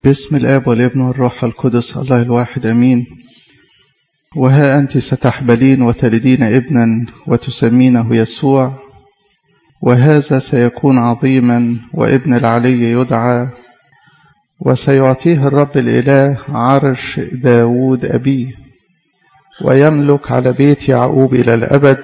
باسم الآب والابن والروح القدس الله الواحد أمين وها أنت ستحبلين وتلدين ابنا وتسمينه يسوع وهذا سيكون عظيما وابن العلي يدعى وسيعطيه الرب الإله عرش داود أبيه ويملك على بيت يعقوب إلى الأبد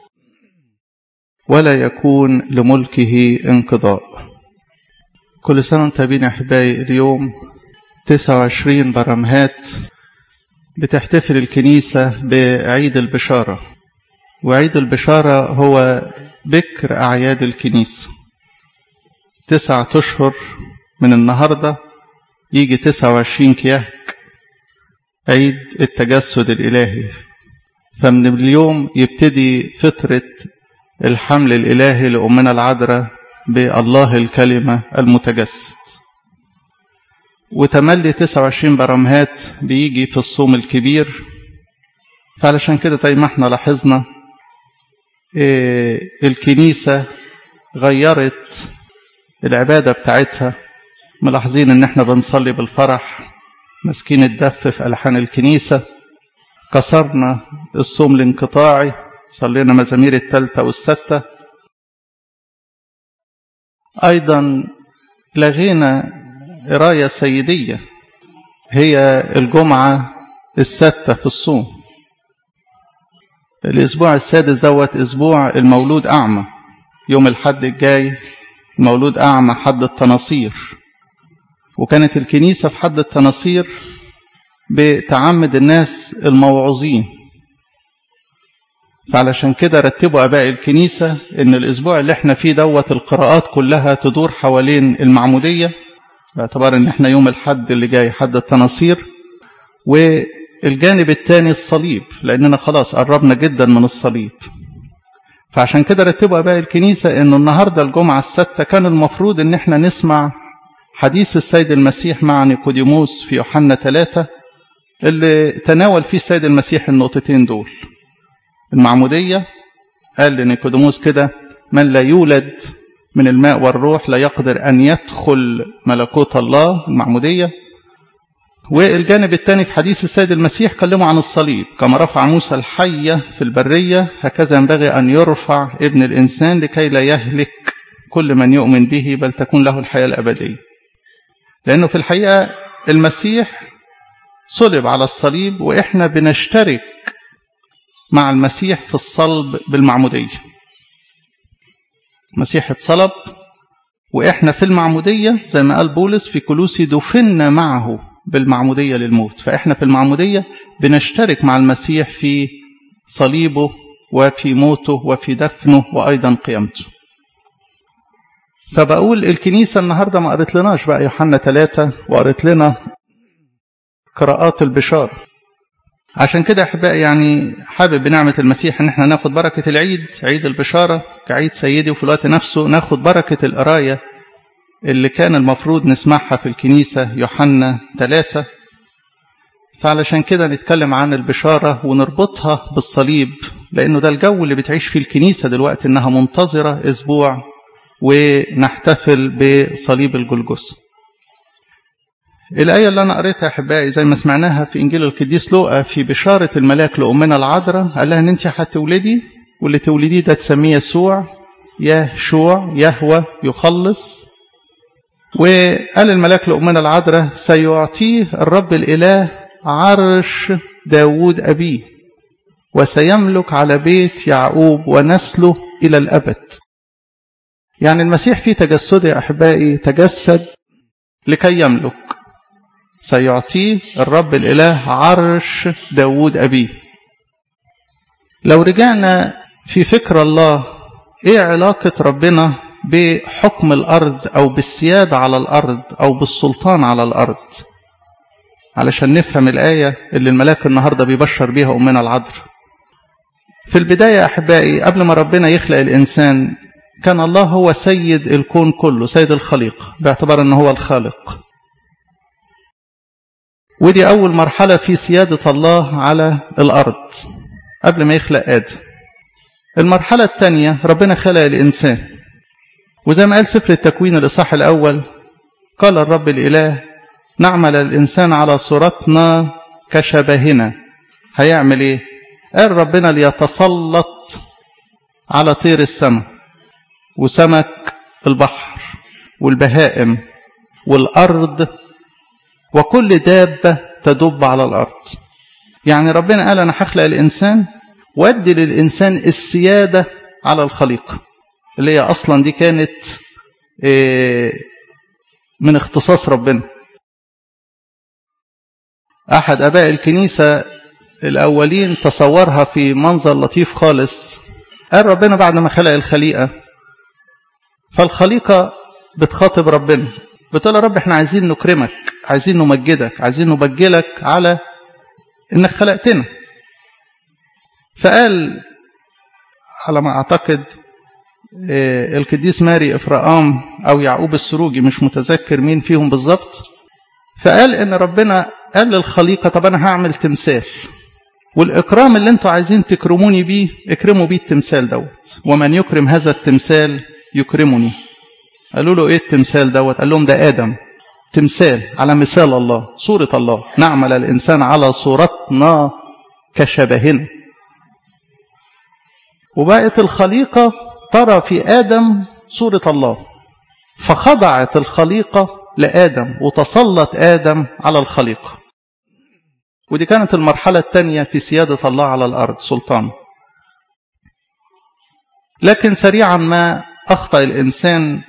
ولا يكون لملكه انقضاء كل سنة وانتم بين أحبائي اليوم 29 برمهات بتحتفل الكنيسة بعيد البشارة وعيد البشارة هو بكر أعياد الكنيسة تسعة أشهر من النهاردة يجي 29 كيهك عيد التجسد الإلهي فمن اليوم يبتدي فترة الحمل الإلهي لأمنا العذراء بالله الكلمة المتجسد وتملي 29 برمهات بيجي في الصوم الكبير فعلشان كده زي ما احنا لاحظنا إيه الكنيسة غيرت العبادة بتاعتها ملاحظين ان احنا بنصلي بالفرح ماسكين الدف في ألحان الكنيسة كسرنا الصوم الانقطاعي صلينا مزامير التالتة والستة أيضا لغينا قراية سيدية هي الجمعة الستة في الصوم الأسبوع السادس دوت أسبوع المولود أعمى يوم الحد الجاي المولود أعمى حد التناصير وكانت الكنيسة في حد التناصير بتعمد الناس الموعوظين فعلشان كده رتبوا أباء الكنيسة إن الأسبوع اللي احنا فيه دوت القراءات كلها تدور حوالين المعمودية باعتبار إن احنا يوم الحد اللي جاي حد التناصير والجانب الثاني الصليب لأننا خلاص قربنا جدا من الصليب فعشان كده رتبوا أباء الكنيسة إنه النهاردة الجمعة الستة كان المفروض إن احنا نسمع حديث السيد المسيح مع نيكوديموس في يوحنا ثلاثة اللي تناول فيه السيد المسيح النقطتين دول المعمودية قال لنيكوديموس كده من لا يولد من الماء والروح لا يقدر أن يدخل ملكوت الله المعمودية والجانب الثاني في حديث السيد المسيح كلمه عن الصليب كما رفع موسى الحية في البرية هكذا ينبغي أن يرفع ابن الإنسان لكي لا يهلك كل من يؤمن به بل تكون له الحياة الأبدية لأنه في الحقيقة المسيح صلب على الصليب وإحنا بنشترك مع المسيح في الصلب بالمعمودية المسيح اتصلب وإحنا في المعمودية زي ما قال بولس في كلوسي دفنا معه بالمعمودية للموت فإحنا في المعمودية بنشترك مع المسيح في صليبه وفي موته وفي دفنه وأيضا قيامته فبقول الكنيسة النهاردة ما قريت لناش بقى يوحنا ثلاثة وقريت لنا قراءات البشار عشان كده أحبائي يعني حابب بنعمة المسيح إن احنا ناخد بركة العيد عيد البشارة كعيد سيدي وفي الوقت نفسه ناخد بركة القراية اللي كان المفروض نسمعها في الكنيسة يوحنا ثلاثة فعلشان كده نتكلم عن البشارة ونربطها بالصليب لأنه ده الجو اللي بتعيش فيه الكنيسة دلوقتي إنها منتظرة أسبوع ونحتفل بصليب الجلجث الآية اللي أنا قريتها أحبائي زي ما سمعناها في إنجيل القديس لوقا في بشارة الملاك لأمنا العذراء قال لها إن أنت هتولدي واللي تولديه ده تسميه يسوع يهشوع يهوى يخلص وقال الملاك لأمنا العذراء سيعطيه الرب الإله عرش داود أبيه وسيملك على بيت يعقوب ونسله إلى الأبد يعني المسيح في تجسده يا أحبائي تجسد لكي يملك سيعطيه الرب الإله عرش داود أبيه لو رجعنا في فكر الله إيه علاقة ربنا بحكم الأرض أو بالسيادة على الأرض أو بالسلطان على الأرض علشان نفهم الآية اللي الملاك النهاردة بيبشر بيها أمنا العذراء في البداية أحبائي قبل ما ربنا يخلق الإنسان كان الله هو سيد الكون كله سيد الخليقة باعتبار أنه هو الخالق ودي أول مرحلة في سيادة الله على الأرض قبل ما يخلق آدم المرحلة الثانية ربنا خلق الإنسان وزي ما قال سفر التكوين الإصحاح الأول قال الرب الإله نعمل الإنسان على صورتنا كشبهنا هيعمل إيه قال ربنا ليتسلط على طير السماء وسمك البحر والبهائم والأرض وكل دابة تدب على الأرض يعني ربنا قال أنا هخلق الإنسان وأدي للإنسان السيادة على الخليقة اللي هي أصلا دي كانت من اختصاص ربنا أحد أباء الكنيسة الأولين تصورها في منظر لطيف خالص قال ربنا بعد ما خلق الخليقة فالخليقة بتخاطب ربنا بتقول يا رب احنا عايزين نكرمك عايزين نمجدك عايزين نبجلك على انك خلقتنا فقال على ما اعتقد القديس ماري افرام او يعقوب السروجي مش متذكر مين فيهم بالظبط فقال ان ربنا قال للخليقه طب انا هعمل تمثال والاكرام اللي انتوا عايزين تكرموني بيه اكرموا بيه التمثال دوت ومن يكرم هذا التمثال يكرمني قالوا له ايه التمثال دوت قال لهم ده ادم تمثال على مثال الله صوره الله نعمل الانسان على صورتنا كشبهنا وبقت الخليقه ترى في ادم صوره الله فخضعت الخليقه لادم وتسلط ادم على الخليقه ودي كانت المرحله الثانيه في سياده الله على الارض سلطان لكن سريعا ما اخطا الانسان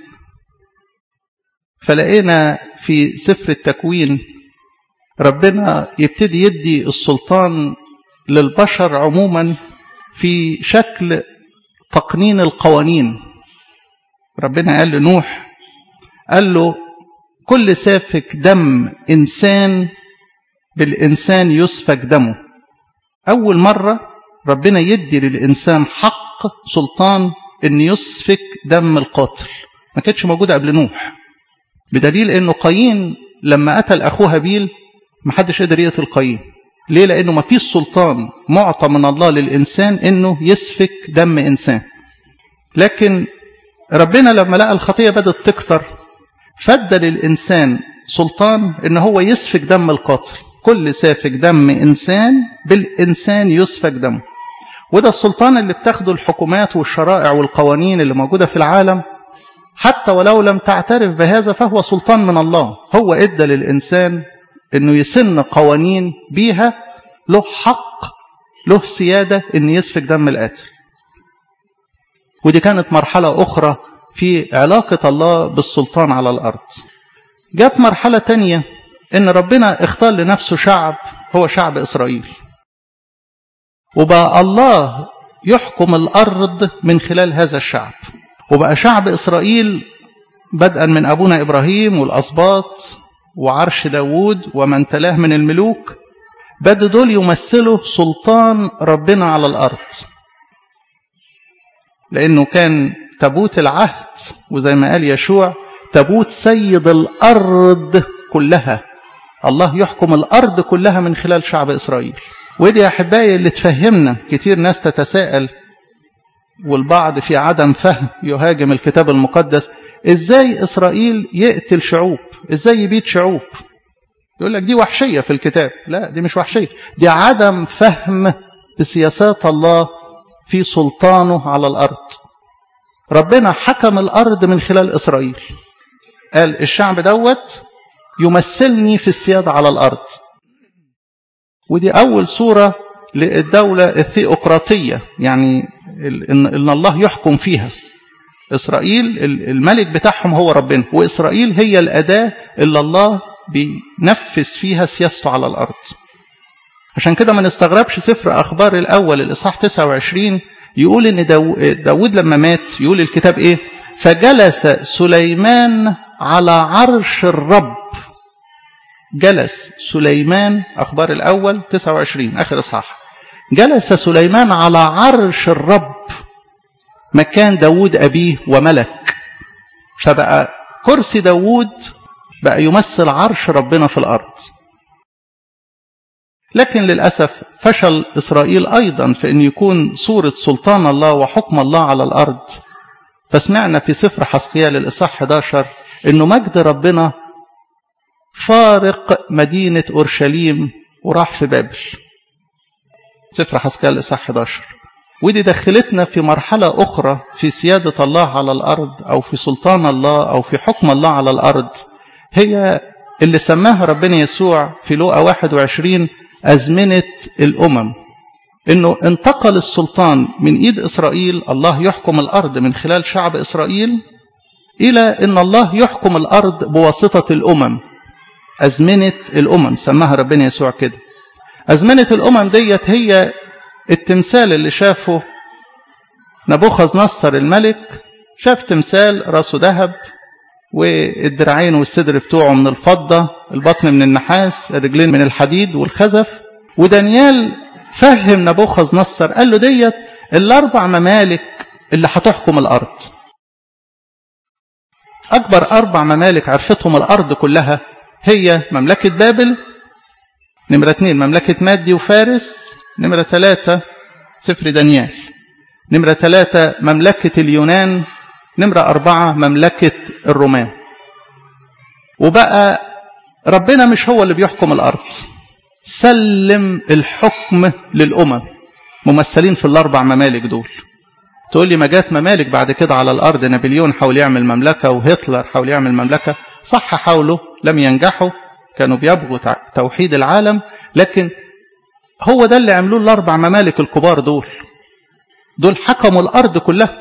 فلقينا في سفر التكوين ربنا يبتدي يدي السلطان للبشر عموما في شكل تقنين القوانين ربنا قال لنوح قال له كل سافك دم إنسان بالإنسان يسفك دمه أول مرة ربنا يدي للإنسان حق سلطان أن يسفك دم القاتل ما كانتش موجودة قبل نوح بدليل أنه قايين لما قتل أخوه هابيل ما حدش قدر يقتل قايين ليه لأنه ما فيش سلطان معطى من الله للإنسان أنه يسفك دم إنسان لكن ربنا لما لقى الخطية بدأت تكتر فدى للإنسان سلطان ان هو يسفك دم القاتل كل سافك دم إنسان بالإنسان يسفك دم وده السلطان اللي بتاخده الحكومات والشرائع والقوانين اللي موجودة في العالم حتى ولو لم تعترف بهذا فهو سلطان من الله هو ادى للإنسان انه يسن قوانين بيها له حق له سيادة ان يسفك دم القاتل ودي كانت مرحلة أخرى في علاقة الله بالسلطان على الأرض جت مرحلة تانية إن ربنا اختار لنفسه شعب هو شعب إسرائيل وبقى الله يحكم الأرض من خلال هذا الشعب وبقى شعب إسرائيل بدءا من أبونا إبراهيم والأسباط وعرش داوود ومن تلاه من الملوك بدوا دول يمثلوا سلطان ربنا على الأرض لأنه كان تابوت العهد وزي ما قال يشوع تابوت سيد الأرض كلها الله يحكم الأرض كلها من خلال شعب إسرائيل ودي يا أحبائي اللي تفهمنا كتير ناس تتساءل والبعض في عدم فهم يهاجم الكتاب المقدس ازاي إسرائيل يقتل شعوب ازاي يبيد شعوب يقول لك دي وحشية في الكتاب لا دي مش وحشية دي عدم فهم بسياسات الله في سلطانه على الأرض ربنا حكم الأرض من خلال إسرائيل قال الشعب دوت يمثلني في السيادة على الأرض ودي أول صورة للدولة الثيوقراطية يعني إن الله يحكم فيها إسرائيل الملك بتاعهم هو ربنا وإسرائيل هي الأداة اللي الله بينفذ فيها سياسته على الأرض عشان كده ما نستغربش سفر أخبار الأول الإصحاح 29 يقول إن داود لما مات يقول الكتاب إيه فجلس سليمان على عرش الرب جلس سليمان أخبار الأول 29 آخر إصحاح جلس سليمان على عرش الرب مكان داود أبيه وملك فبقى كرسي داود بقى يمثل عرش ربنا في الأرض لكن للأسف فشل إسرائيل أيضا في أن يكون صورة سلطان الله وحكم الله على الأرض فسمعنا في سفر حسقيال الإصحاح 11 أنه مجد ربنا فارق مدينة أورشليم وراح في بابل سفر حسكال إصحاح 11 ودي دخلتنا في مرحلة أخرى في سيادة الله على الأرض أو في سلطان الله أو في حكم الله على الأرض هي اللي سماها ربنا يسوع في لوقا 21 أزمنة الأمم إنه انتقل السلطان من إيد إسرائيل الله يحكم الأرض من خلال شعب إسرائيل إلى إن الله يحكم الأرض بواسطة الأمم أزمنة الأمم سماها ربنا يسوع كده أزمنة الأمم ديت هي التمثال اللي شافه نبوخذ نصر الملك شاف تمثال راسه ذهب والدراعين والصدر بتوعه من الفضة البطن من النحاس الرجلين من الحديد والخزف ودانيال فهم نبوخذ نصر قال له ديت الأربع ممالك اللي هتحكم الأرض أكبر أربع ممالك عرفتهم الأرض كلها هي مملكة بابل نمرة اثنين مملكة مادي وفارس نمرة ثلاثة سفر دانيال نمرة ثلاثة مملكة اليونان نمرة أربعة مملكة الرومان وبقى ربنا مش هو اللي بيحكم الأرض سلم الحكم للأمم ممثلين في الأربع ممالك دول تقول لي ما جات ممالك بعد كده على الأرض نابليون حاول يعمل مملكة وهتلر حاول يعمل مملكة صح حاولوا لم ينجحوا كانوا بيبغوا توحيد العالم لكن هو ده اللي عملوه الأربع ممالك الكبار دول دول حكموا الأرض كلها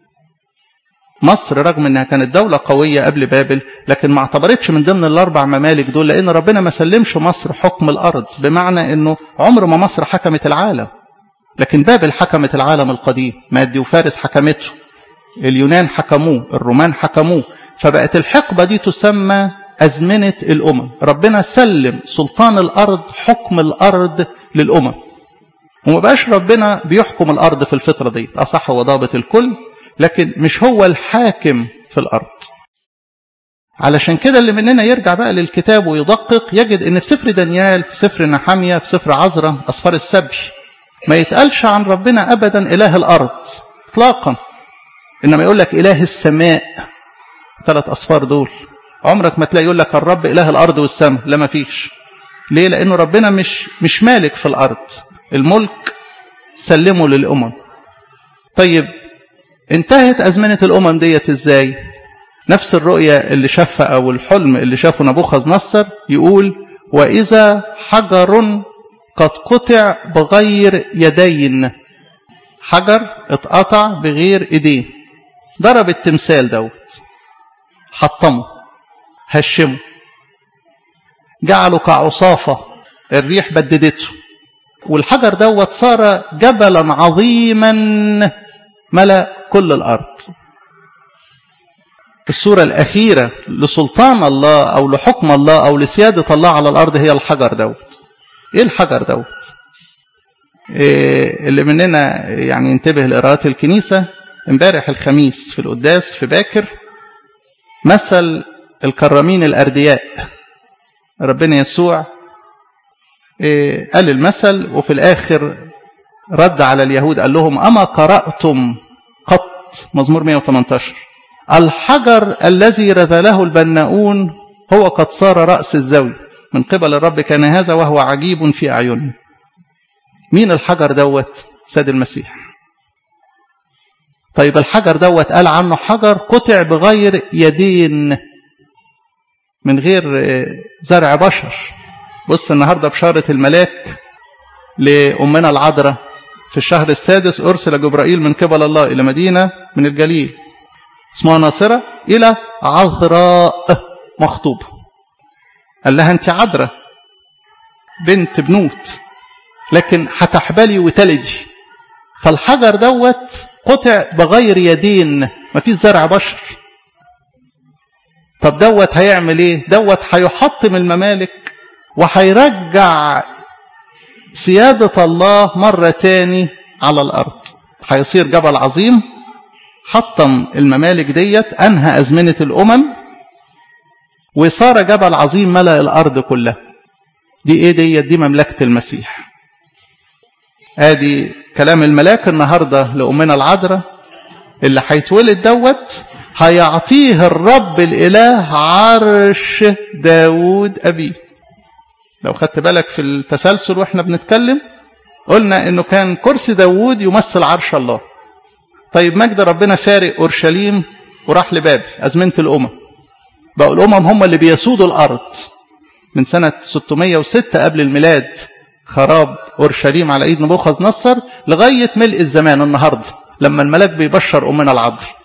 مصر رغم انها كانت دولة قوية قبل بابل لكن ما اعتبرتش من ضمن الاربع ممالك دول لان ربنا ما سلمش مصر حكم الارض بمعنى انه عمر ما مصر حكمت العالم لكن بابل حكمت العالم القديم مادي وفارس حكمته اليونان حكموه الرومان حكموه فبقت الحقبة دي تسمى أزمنة الأمم ربنا سلم سلطان الأرض حكم الأرض للأمم وما بقاش ربنا بيحكم الأرض في الفترة دي أصح هو ضابط الكل لكن مش هو الحاكم في الأرض علشان كده اللي مننا يرجع بقى للكتاب ويدقق يجد ان في سفر دانيال في سفر نحامية في سفر عزرة أسفار السبي ما يتقالش عن ربنا أبدا إله الأرض إطلاقا إنما يقول لك إله السماء ثلاث أصفار دول عمرك ما تلاقي يقول لك الرب إله الأرض والسماء لا ما فيش ليه لأنه ربنا مش مش مالك في الأرض الملك سلمه للأمم طيب انتهت أزمنة الأمم ديت إزاي نفس الرؤية اللي شافها أو الحلم اللي شافه نبوخذ نصر يقول وإذا حجر قد قطع بغير يدين حجر اتقطع بغير ايدين ضرب التمثال دوت حطمه هشمه جعله كعصافة الريح بددته والحجر دوت صار جبلا عظيما ملأ كل الأرض الصورة الأخيرة لسلطان الله أو لحكم الله أو لسيادة الله على الأرض هي الحجر دوت إيه الحجر دوت إيه اللي مننا يعني ينتبه لقراءات الكنيسة امبارح الخميس في القداس في باكر مثل الكرامين الأردياء ربنا يسوع إيه قال المثل وفي الآخر رد على اليهود قال لهم أما قرأتم قط مزمور 118 الحجر الذي رذله البناؤون هو قد صار رأس الزاوية من قبل الرب كان هذا وهو عجيب في أعينهم مين الحجر دوت سيد المسيح طيب الحجر دوت قال عنه حجر قطع بغير يدين من غير زرع بشر بص النهاردة بشارة الملاك لأمنا العذراء في الشهر السادس أرسل جبرائيل من قبل الله إلى مدينة من الجليل اسمها ناصرة إلى عذراء مخطوبة قال لها أنت عذراء بنت بنوت لكن هتحبلي وتلدي فالحجر دوت قطع بغير يدين ما فيش زرع بشر طب دوت هيعمل ايه دوت هيحطم الممالك وهيرجع سيادة الله مرة تاني على الأرض هيصير جبل عظيم حطم الممالك ديت أنهى أزمنة الأمم وصار جبل عظيم ملأ الأرض كلها دي إيه ديت دي مملكة المسيح ادي كلام الملاك النهاردة لأمنا العذراء اللي هيتولد دوت هيعطيه الرب الإله عرش داود أبيه لو خدت بالك في التسلسل وإحنا بنتكلم قلنا إنه كان كرسي داود يمثل عرش الله طيب مجد ربنا فارق أورشليم وراح لبابل أزمنة الأمم بقوا الأمم هم اللي بيسودوا الأرض من سنة 606 قبل الميلاد خراب أورشليم على إيد نبوخذ نصر لغاية ملء الزمان النهاردة لما الملاك بيبشر أمنا العذراء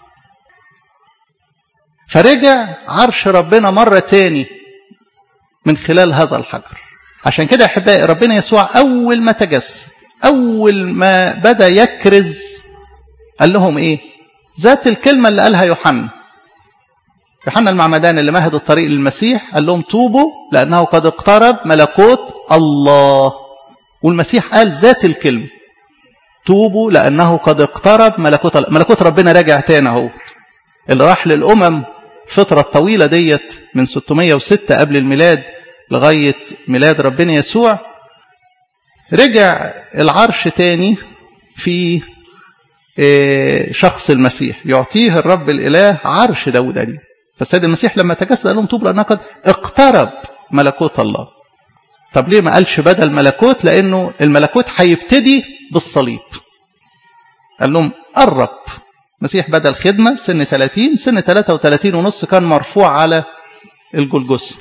فرجع عرش ربنا مرة تاني من خلال هذا الحجر عشان كده أحبائي ربنا يسوع أول ما تجسد أول ما بدأ يكرز قال لهم إيه ذات الكلمة اللي قالها يوحنا يوحنا المعمدان اللي مهد الطريق للمسيح قال لهم توبوا لأنه قد اقترب ملكوت الله والمسيح قال ذات الكلمة توبوا لأنه قد اقترب ملكوت الله ملكوت ربنا راجع تاني اهو اللي راح للأمم الفترة الطويلة ديت من 606 قبل الميلاد لغاية ميلاد ربنا يسوع رجع العرش تاني في شخص المسيح يعطيه الرب الإله عرش داود عليه فالسيد المسيح لما تجسد قال لهم توبوا لأنه قد اقترب ملكوت الله طب ليه ما قالش بدل ملكوت لأنه الملكوت هيبتدي بالصليب قال لهم قرب المسيح بدل خدمة سن 30 سن 33 ونص كان مرفوع على الجلجس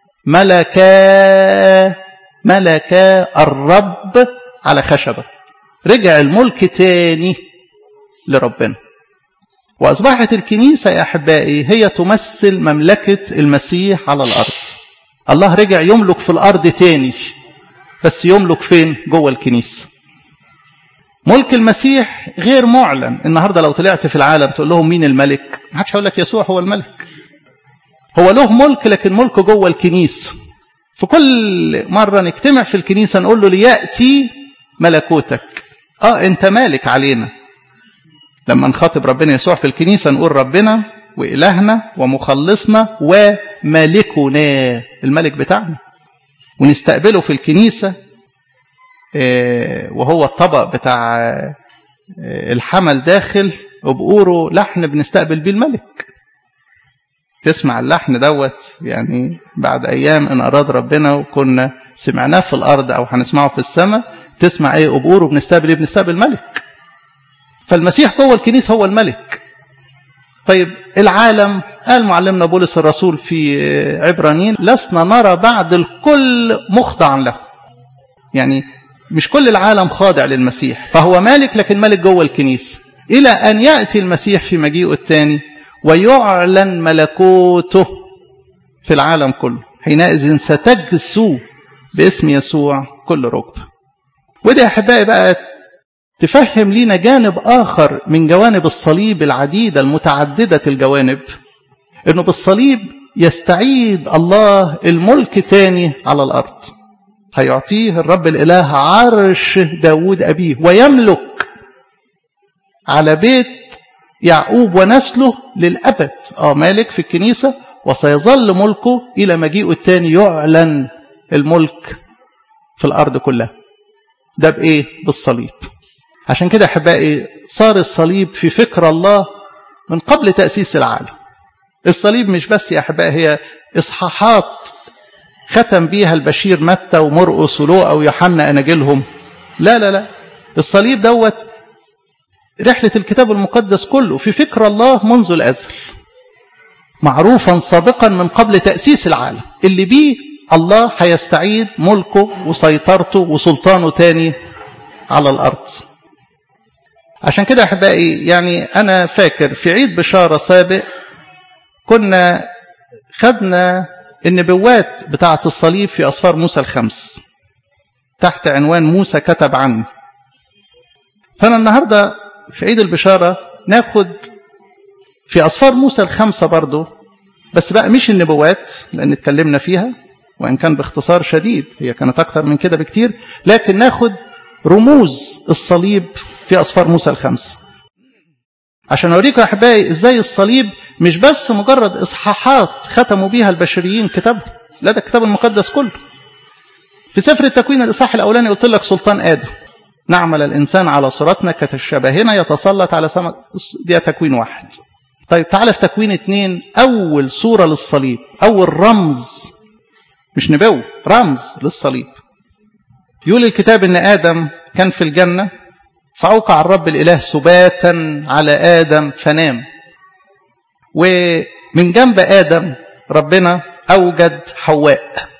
ملكا ملكا الرب على خشبة رجع الملك تاني لربنا وأصبحت الكنيسة يا أحبائي هي تمثل مملكة المسيح على الأرض الله رجع يملك في الأرض تاني بس يملك فين جوه الكنيسة ملك المسيح غير معلن النهاردة لو طلعت في العالم تقول لهم مين الملك ما حدش هيقول لك يسوع هو الملك هو له ملك لكن ملكه جوه الكنيسة في كل مرة نجتمع في الكنيسة نقول له ليأتي ملكوتك اه انت مالك علينا لما نخاطب ربنا يسوع في الكنيسة نقول ربنا وإلهنا ومخلصنا وملكنا الملك بتاعنا ونستقبله في الكنيسة وهو الطبق بتاع الحمل داخل وبقوره لحن بنستقبل بيه الملك تسمع اللحن دوت يعني بعد أيام إن أراد ربنا وكنا سمعناه في الأرض أو هنسمعه في السماء تسمع إيه وبقوره بنستقبل إيه بنستقبل الملك فالمسيح جوه الكنيسة هو الملك طيب العالم قال معلمنا بولس الرسول في عبرانيين لسنا نرى بعد الكل مخضعا له يعني مش كل العالم خاضع للمسيح فهو مالك لكن ملك جوه الكنيسة إلى أن يأتي المسيح في مجيئه الثاني ويعلن ملكوته في العالم كله حينئذ ستجسو باسم يسوع كل ركبة وده يا أحبائي بقى تفهم لينا جانب آخر من جوانب الصليب العديدة المتعددة الجوانب أنه بالصليب يستعيد الله الملك تاني على الأرض هيعطيه الرب الإله عرش داود أبيه ويملك على بيت يعقوب ونسله للأبد آه مالك في الكنيسة وسيظل ملكه إلى مجيئه الثاني يعلن الملك في الأرض كلها ده بإيه؟ بالصليب عشان كده أحبائي صار الصليب في فكر الله من قبل تأسيس العالم الصليب مش بس يا أحبائي هي إصحاحات ختم بيها البشير متى ومرقس ولوقا ويوحنا أناجيلهم لا لا لا الصليب دوت رحلة الكتاب المقدس كله في فكر الله منذ الأزل معروفا سابقا من قبل تأسيس العالم اللي بيه الله هيستعيد ملكه وسيطرته وسلطانه تاني على الأرض عشان كده أحبائي يعني أنا فاكر في عيد بشارة سابق كنا خدنا النبوات بتاعة الصليب في أصفار موسى الخمس تحت عنوان موسى كتب عنه فأنا النهاردة في عيد البشارة ناخد في أصفار موسى الخمسة برضو بس بقى مش النبوات لأن اتكلمنا فيها وإن كان باختصار شديد هي كانت أكتر من كده بكتير لكن ناخد رموز الصليب في أصفار موسى الخمس عشان أوريكم أحبائي إزاي الصليب مش بس مجرد إصحاحات ختموا بيها البشريين كتابهم لا ده الكتاب المقدس كله في سفر التكوين الإصحاح الأولاني قلت لك سلطان آدم نعمل الإنسان على صورتنا كتشبهنا يتسلط على سمك دي تكوين واحد طيب تعالى في تكوين اتنين أول صورة للصليب أول رمز مش نبو رمز للصليب يقول الكتاب ان آدم كان في الجنة فأوقع الرب الإله سباتا على آدم فنام ومن جنب آدم ربنا أوجد حواء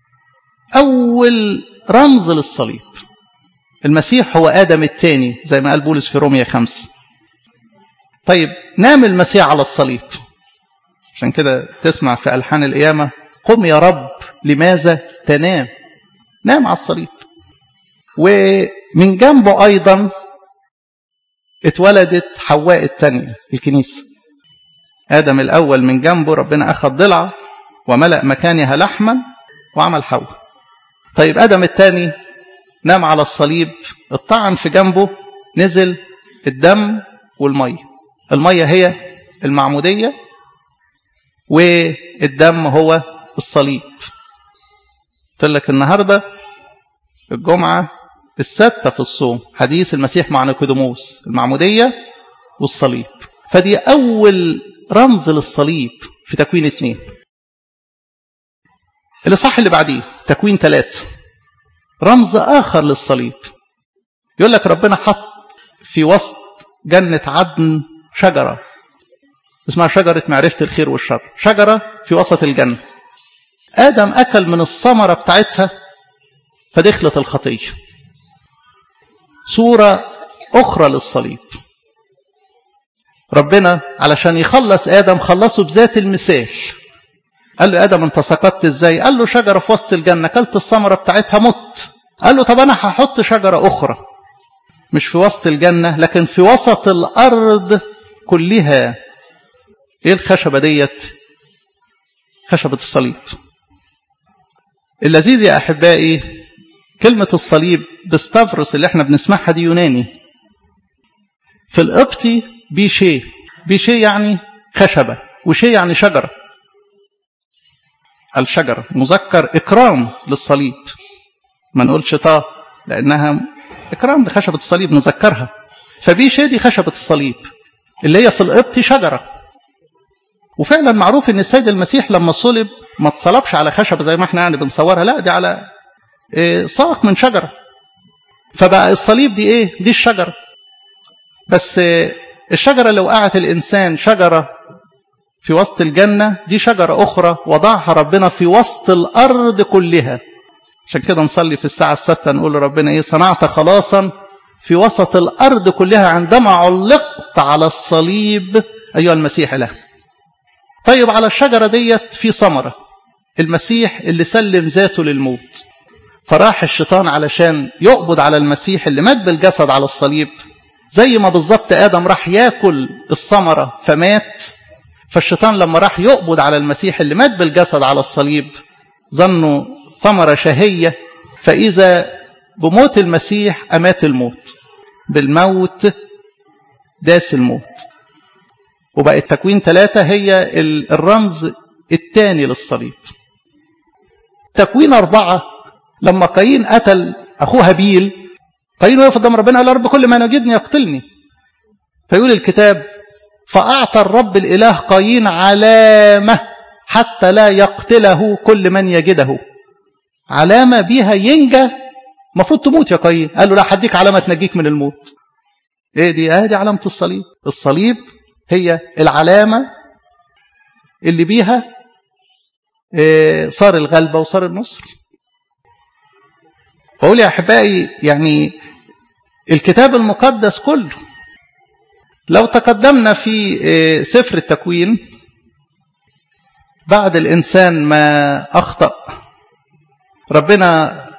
أول رمز للصليب المسيح هو آدم الثاني زي ما قال بولس في رومية خمسة طيب نام المسيح على الصليب عشان كده تسمع في ألحان القيامة قم يا رب لماذا تنام نام على الصليب ومن جنبه أيضا اتولدت حواء الثانية في الكنيسة آدم الأول من جنبه ربنا أخذ ضلع وملأ مكانها لحما وعمل حواء طيب آدم الثاني نام على الصليب الطعن في جنبه نزل الدم والمية المية هي المعمودية والدم هو الصليب قلت لك النهاردة الجمعة الستة في الصوم حديث المسيح مع نيقوديموس المعمودية والصليب فدي أول رمز للصليب في تكوين اثنين الإصحاح اللي بعديه تكوين ثلاثة رمز آخر للصليب يقول لك ربنا حط في وسط جنة عدن شجرة اسمها شجرة معرفة الخير والشر شجرة في وسط الجنة آدم أكل من الثمرة بتاعتها فدخلت الخطية صورة أخرى للصليب ربنا علشان يخلص آدم خلصه بذات المثال قال له آدم أنت سقطت إزاي قال له شجرة في وسط الجنة كلت الثمرة بتاعتها مت قال له طب أنا هحط شجرة أخرى مش في وسط الجنة لكن في وسط الأرض كلها إيه الخشبة ديت خشبة الصليب اللذيذ يا أحبائي كلمة الصليب بستافروس اللي احنا بنسمعها دي يوناني في القبطي بيشي بيشي يعني خشبة وشي يعني شجرة الشجرة مذكر إكرام للصليب ما نقولش طا لأنها إكرام لخشبة الصليب نذكرها فبيشي دي خشبة الصليب اللي هي في القبط شجرة وفعلا معروف ان السيد المسيح لما صلب ما اتصلبش على خشبة زي ما احنا يعني بنصورها لا دي على إيه ساق من شجرة فبقى الصليب دي ايه دي الشجرة بس إيه الشجرة لو وقعت الإنسان شجرة في وسط الجنة دي شجرة أخرى وضعها ربنا في وسط الأرض كلها عشان كده نصلي في الساعة الستة نقول لربنا إيه صنعت خلاصا في وسط الأرض كلها عندما علقت على الصليب أيها المسيح له طيب على الشجرة ديت في ثمرة المسيح اللي سلم ذاته للموت فراح الشيطان علشان يقبض على المسيح اللي مات بالجسد على الصليب زي ما بالظبط آدم راح ياكل الثمرة فمات فالشيطان لما راح يقبض على المسيح اللي مات بالجسد على الصليب ظنوا ثمرة شهية فإذا بموت المسيح أمات الموت بالموت داس الموت وبقى التكوين ثلاثة هي الرمز الثاني للصليب تكوين أربعة لما قايين قتل أخوه هابيل قايين وقف قدام ربنا قال يا رب كل ما نجدني يقتلني فيقول الكتاب فأعطى الرب الإله قايين علامة حتى لا يقتله كل من يجده علامة بيها ينجى المفروض تموت يا قايين قال له لا حديك علامة تنجيك من الموت ايه دي اه دي علامة الصليب الصليب هي العلامة اللي بيها إيه صار الغلبة وصار النصر بقول يا أحبائي يعني الكتاب المقدس كله لو تقدمنا في سفر التكوين بعد الإنسان ما أخطأ ربنا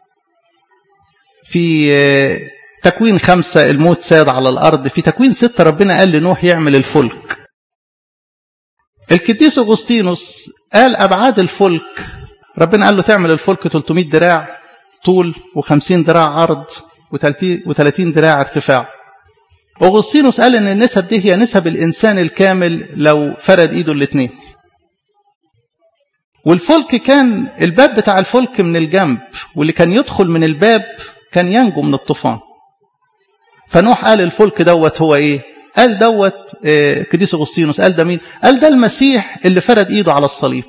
في تكوين خمسة الموت ساد على الأرض في تكوين ستة ربنا قال لنوح يعمل الفلك الكديس أغسطينوس قال أبعاد الفلك ربنا قال له تعمل الفلك 300 دراع طول و50 دراع عرض و30 دراع ارتفاع أغسطينوس قال إن النسب دي هي نسب الإنسان الكامل لو فرد إيده الاثنين والفلك كان الباب بتاع الفلك من الجنب واللي كان يدخل من الباب كان ينجو من الطوفان فنوح قال الفلك دوت هو ايه قال دوت قديس اغسطينوس قال ده مين قال ده المسيح اللي فرد ايده على الصليب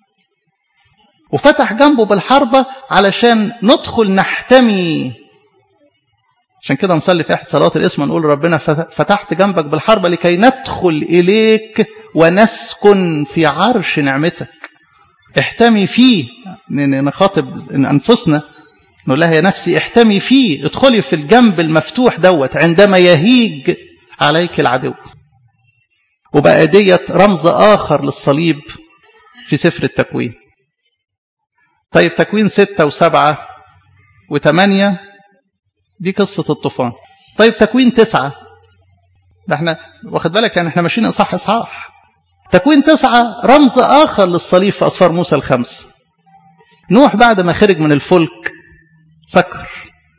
وفتح جنبه بالحربة علشان ندخل نحتمي عشان كده نصلي في احد صلوات الاسم نقول ربنا فتحت جنبك بالحربة لكي ندخل إليك ونسكن في عرش نعمتك احتمي فيه نخاطب أنفسنا نقول لها يا نفسي احتمي فيه ادخلي في الجنب المفتوح دوت عندما يهيج عليك العدو وبقى ديت رمز آخر للصليب في سفر التكوين طيب تكوين ستة وسبعة وثمانية دي قصة الطوفان طيب تكوين تسعة ده احنا واخد بالك يعني احنا ماشيين اصحاح اصحاح تكوين تسعة رمز آخر للصليب في أسفار موسى الخمس نوح بعد ما خرج من الفلك سكر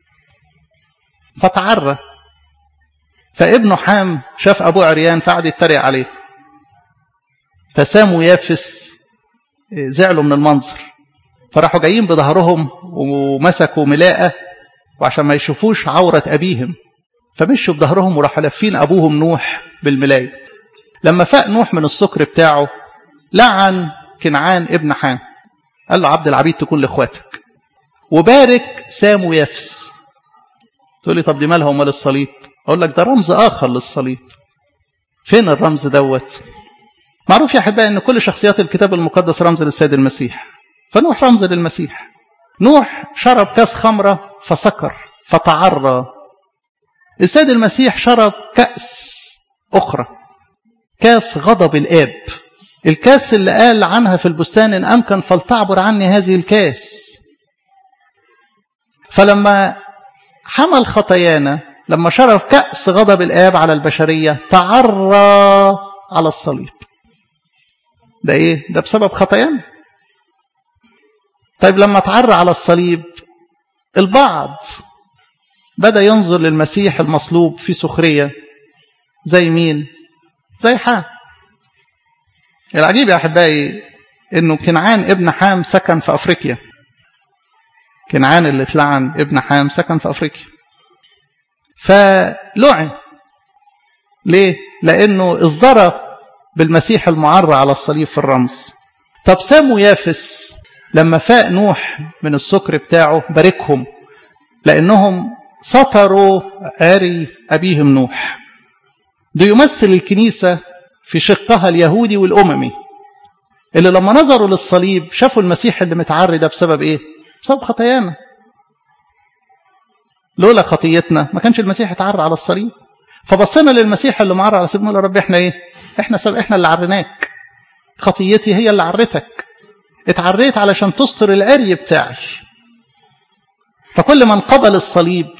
فتعرى فابنه حام شاف أبوه عريان فقعد يتريق عليه فساموا يافس زعلوا من المنظر فراحوا جايين بظهرهم ومسكوا ملاءة وعشان ما يشوفوش عورة أبيهم فمشوا بظهرهم وراحوا لافين أبوهم نوح بالملاية لما فاق نوح من السكر بتاعه لعن كنعان ابن حام قال له عبد العبيد تكون لاخواتك وبارك سام ويفس تقول لي طب دي مالها ومال الصليب اقول لك ده رمز اخر للصليب فين الرمز دوت معروف يا احبائي ان كل شخصيات الكتاب المقدس رمز للسيد المسيح فنوح رمز للمسيح نوح شرب كاس خمره فسكر فتعرى السيد المسيح شرب كأس أخرى كاس غضب الآب الكاس اللي قال عنها في البستان إن أمكن فلتعبر عني هذه الكاس فلما حمل خطايانا لما شرب كأس غضب الآب على البشرية تعرى على الصليب ده إيه؟ ده بسبب خطايانا طيب لما تعرى على الصليب البعض بدأ ينظر للمسيح المصلوب في سخرية زي مين زي حام العجيب يا أحبائي أنه كنعان ابن حام سكن في أفريقيا كنعان اللي اتلعن ابن حام سكن في أفريقيا فلعن ليه؟ لأنه ازدرى بالمسيح المعرى على الصليب في الرمز طب سامو يافس لما فاق نوح من السكر بتاعه باركهم لأنهم سطروا عري أبيهم نوح ده يمثل الكنيسة في شقها اليهودي والأممي اللي لما نظروا للصليب شافوا المسيح اللي متعري ده بسبب إيه؟ بسبب خطايانا لولا خطيتنا ما كانش المسيح اتعرى على الصليب فبصينا للمسيح اللي معرى على الصليب نقول يا رب احنا ايه؟ احنا سب... احنا اللي عريناك خطيتي هي اللي عرتك اتعريت علشان تستر العري بتاعي فكل من قبل الصليب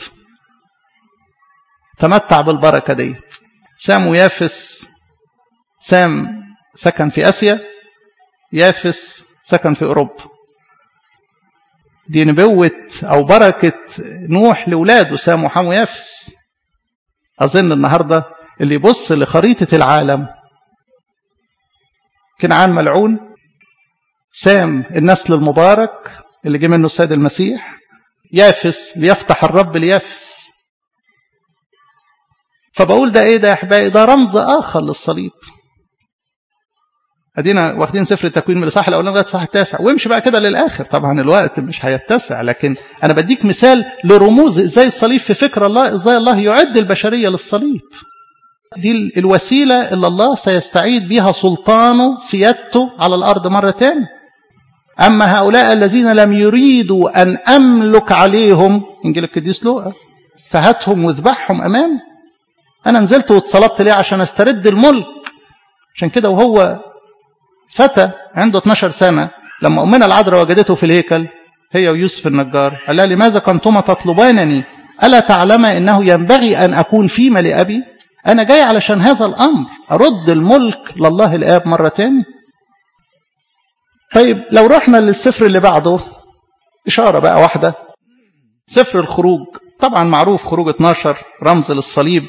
تمتع بالبركة ديت سام ويافس سام سكن في آسيا يافس سكن في أوروبا دي نبوة أو بركة نوح لولاده سام وحام ويافس أظن النهاردة اللي يبص لخريطة العالم كنعان ملعون سام النسل المبارك اللي جه منه السيد المسيح يافس ليفتح الرب ليافس فبقول ده ايه ده يا احبائي ده رمز اخر للصليب ادينا واخدين سفر التكوين من الاصحاح الاولاني لغايه الاصحاح التاسع وامشي بقى كده للاخر طبعا الوقت مش هيتسع لكن انا بديك مثال لرموز ازاي الصليب في فكر الله ازاي الله يعد البشريه للصليب دي الوسيله اللي الله سيستعيد بها سلطانه سيادته على الارض مره تاني أما هؤلاء الذين لم يريدوا أن أملك عليهم إنجيل القديس لوقا فهاتهم واذبحهم أمامي أنا نزلت واتصلبت ليه عشان أسترد الملك عشان كده وهو فتى عنده 12 سنة لما أمنا العذراء وجدته في الهيكل هي ويوسف النجار قال لها لماذا كنتما تطلبانني ألا تعلم أنه ينبغي أن أكون فيما لأبي أنا جاي علشان هذا الأمر أرد الملك لله الآب مرة تاني طيب لو رحنا للسفر اللي بعده إشارة بقى واحدة سفر الخروج طبعا معروف خروج 12 رمز للصليب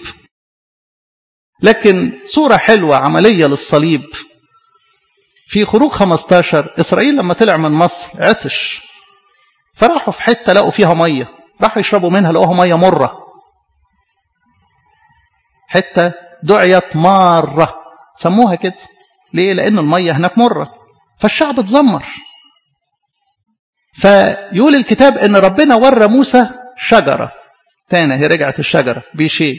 لكن صورة حلوة عملية للصليب في خروج 15 إسرائيل لما طلع من مصر عطش فراحوا في حتة لقوا فيها مية راحوا يشربوا منها لقوها مية مرة حتة دعيت مارة سموها كده ليه لأن المية هناك مرة فالشعب اتذمر فيقول الكتاب ان ربنا ورى موسى شجرة تاني هي رجعت الشجرة بشيء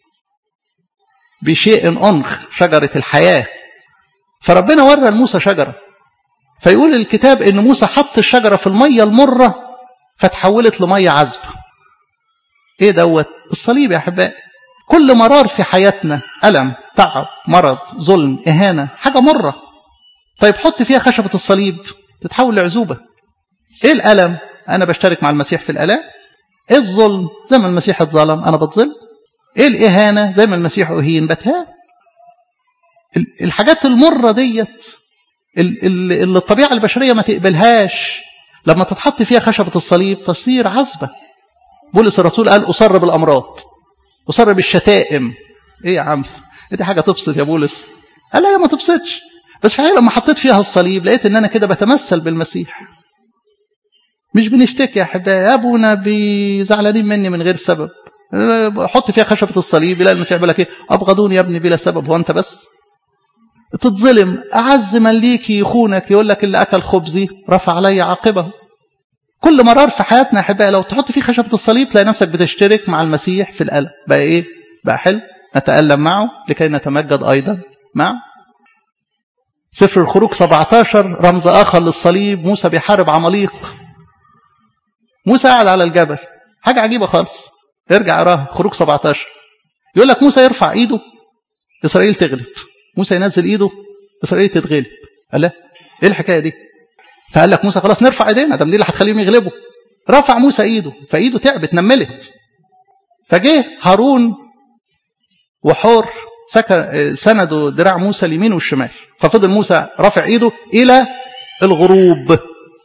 بشيء أنخ شجرة الحياة فربنا ورى لموسى شجرة فيقول الكتاب ان موسى حط الشجرة في المية المرة فتحولت لمية عذبة ايه دوت الصليب يا احبائي كل مرار في حياتنا ألم تعب مرض ظلم إهانة حاجة مرة طيب حط فيها خشبة الصليب تتحول لعزوبة ايه الألم أنا بشترك مع المسيح في الألام ايه الظلم زي ما المسيح اتظلم أنا بتظلم ايه الإهانة زي ما المسيح أهين بتهان الحاجات المرة ديت اللي الطبيعة البشرية ما تقبلهاش لما تتحط فيها خشبة الصليب تصير عذبة بولس الرسول قال أصر بالأمراض أصر بالشتائم إيه يا عم دي حاجة تبسط يا بولس قال لا ما تبسطش بس في لما حطيت فيها الصليب لقيت ان انا كده بتمثل بالمسيح مش بنشتكي يا احبائي يا ابونا بزعلانين مني من غير سبب حط فيها خشبة الصليب يلاقي المسيح بيقول لك ايه ابغضوني يا ابني بلا سبب هو انت بس تتظلم اعز من ليكي يخونك يقول لك اللي اكل خبزي رفع علي عاقبه كل مرار في حياتنا يا احبائي لو تحط فيه خشبة الصليب تلاقي نفسك بتشترك مع المسيح في الألم بقى ايه بقى حلو نتألم معه لكي نتمجد أيضا معه سفر الخروج 17 رمز آخر للصليب موسى بيحارب عماليق موسى قاعد على الجبل حاجة عجيبة خالص ارجع اقراها خروج 17 يقول لك موسى يرفع ايده إسرائيل تغلب موسى ينزل ايده إسرائيل تتغلب قال لا ايه الحكاية دي فقال لك موسى خلاص نرفع ايدينا ده اللي هتخليهم يغلبوا رفع موسى ايده فايده تعبت نملت فجه هارون وحور سندوا دراع موسى اليمين والشمال ففضل موسى رافع ايده الى الغروب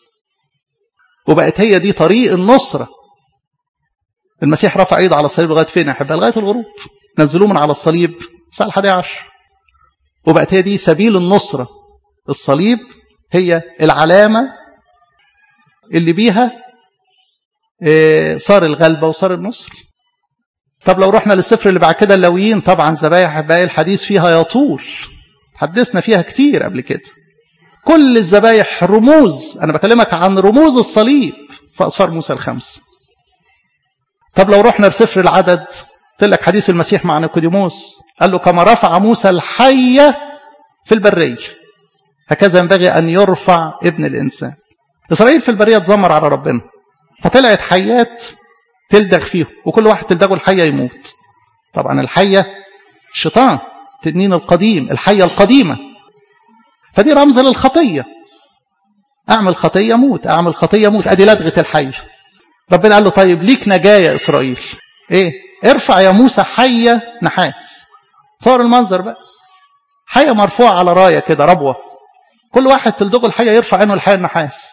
وبقت هي دي طريق النصرة المسيح رفع ايده على الصليب لغايه فين يا احبائي لغايه الغروب نزلوه من على الصليب الساعه 11 وبقت هي دي سبيل النصرة الصليب هي العلامة اللي بيها صار الغلبة وصار النصر طب لو رحنا للسفر اللي بعد كده اللاويين طبعا ذبايح باقي الحديث فيها يطول حدثنا فيها كتير قبل كده كل الذبايح رموز أنا بكلمك عن رموز الصليب في أصفار موسى الخمس طب لو رحنا لسفر العدد قلت لك حديث المسيح مع نيقوديموس قال له كما رفع موسى الحية في البرية هكذا ينبغي أن يرفع ابن الإنسان إسرائيل في البرية تزمر على ربنا فطلعت حيات تلدغ فيهم وكل واحد تلدغه الحية يموت طبعا الحية الشيطان تنين القديم الحية القديمة فدي رمز للخطية أعمل خطية موت أعمل خطية موت أدي لدغة الحية ربنا قال له طيب ليك نجاة يا إسرائيل إيه ارفع يا موسى حية نحاس صور المنظر بقى حية مرفوعة على راية كده ربوة كل واحد تلدغه الحية يرفع عينه الحية النحاس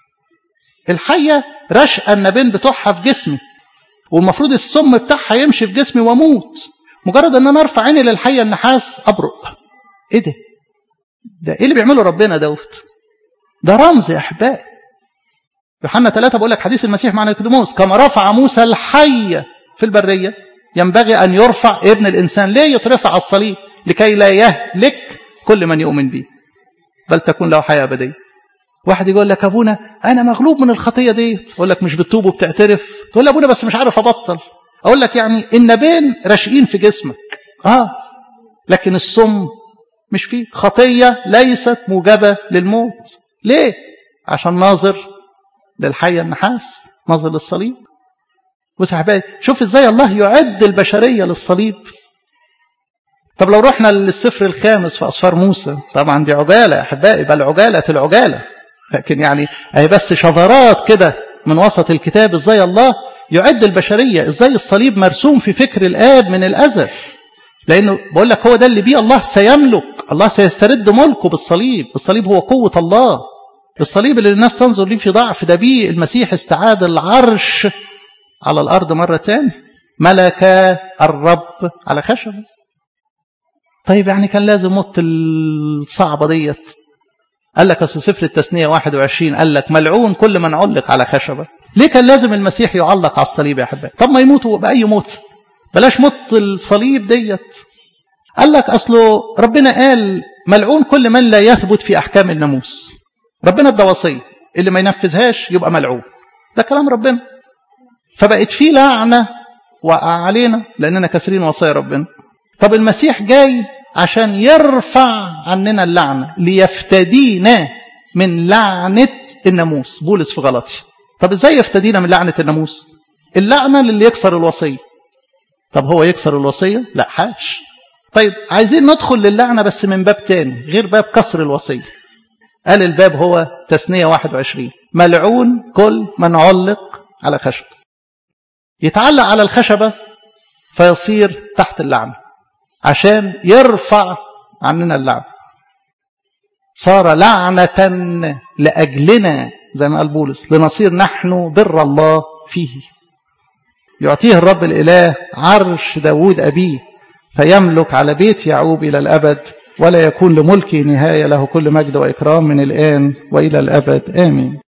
الحية رشقة النبين بتوعها في جسمي والمفروض السم بتاعها يمشي في جسمي واموت مجرد ان انا ارفع عيني للحية النحاس ابرق ايه ده ده ايه اللي بيعمله ربنا دوت ده رمز يا احبائي يوحنا ثلاثة بقول لك حديث المسيح مع نيقوديموس كما رفع موسى الحية في البرية ينبغي أن يرفع ابن الإنسان ليه يترفع على الصليب لكي لا يهلك كل من يؤمن به بل تكون له حياة أبدية واحد يقول لك أبونا أنا مغلوب من الخطية دي أقول لك مش بتتوب وبتعترف تقول لي أبونا بس مش عارف أبطل أقول لك يعني النبين راشقين في جسمك آه لكن السم مش فيه خطية ليست موجبة للموت ليه عشان ناظر للحية النحاس ناظر للصليب بص يا حبايبي شوف ازاي الله يعد البشرية للصليب طب لو رحنا للسفر الخامس في أصفار موسى طبعا دي عجالة يا أحبائي بل عجالة العجالة لكن يعني أهي بس شذرات كده من وسط الكتاب ازاي الله يعد البشرية ازاي الصليب مرسوم في فكر الآب من الأزل لأنه بقول لك هو ده اللي بيه الله سيملك الله سيسترد ملكه بالصليب الصليب هو قوة الله الصليب اللي الناس تنظر ليه في ضعف ده بيه المسيح استعاد العرش على الأرض مرة تاني ملك الرب على خشبه طيب يعني كان لازم موت الصعبة ديت قال لك أصل سفر التثنية 21 قال لك ملعون كل من علق على خشبة ليه كان لازم المسيح يعلق على الصليب يا أحبائي طب ما يموتوا بأي موت بلاش موت الصليب ديت قال لك أصله ربنا قال ملعون كل من لا يثبت في أحكام الناموس ربنا ادى وصية اللي ما ينفذهاش يبقى ملعون ده كلام ربنا فبقت في لعنة وقع علينا لأننا كاسرين وصايا ربنا طب المسيح جاي عشان يرفع عننا اللعنة ليفتدينا من لعنة الناموس بولس في غلطي طب ازاي يفتدينا من لعنة الناموس اللعنة للي يكسر الوصية طب هو يكسر الوصية لا حاش طيب عايزين ندخل للعنة بس من باب تاني غير باب كسر الوصية قال الباب هو تثنية 21 ملعون كل من علق على خشب يتعلق على الخشبة فيصير تحت اللعنة عشان يرفع عننا اللعنة صار لعنة لأجلنا زي ما قال بولس لنصير نحن بر الله فيه يعطيه الرب الإله عرش داود أبيه فيملك على بيت يعوب إلى الأبد ولا يكون لملكه نهاية له كل مجد وإكرام من الآن وإلى الأبد آمين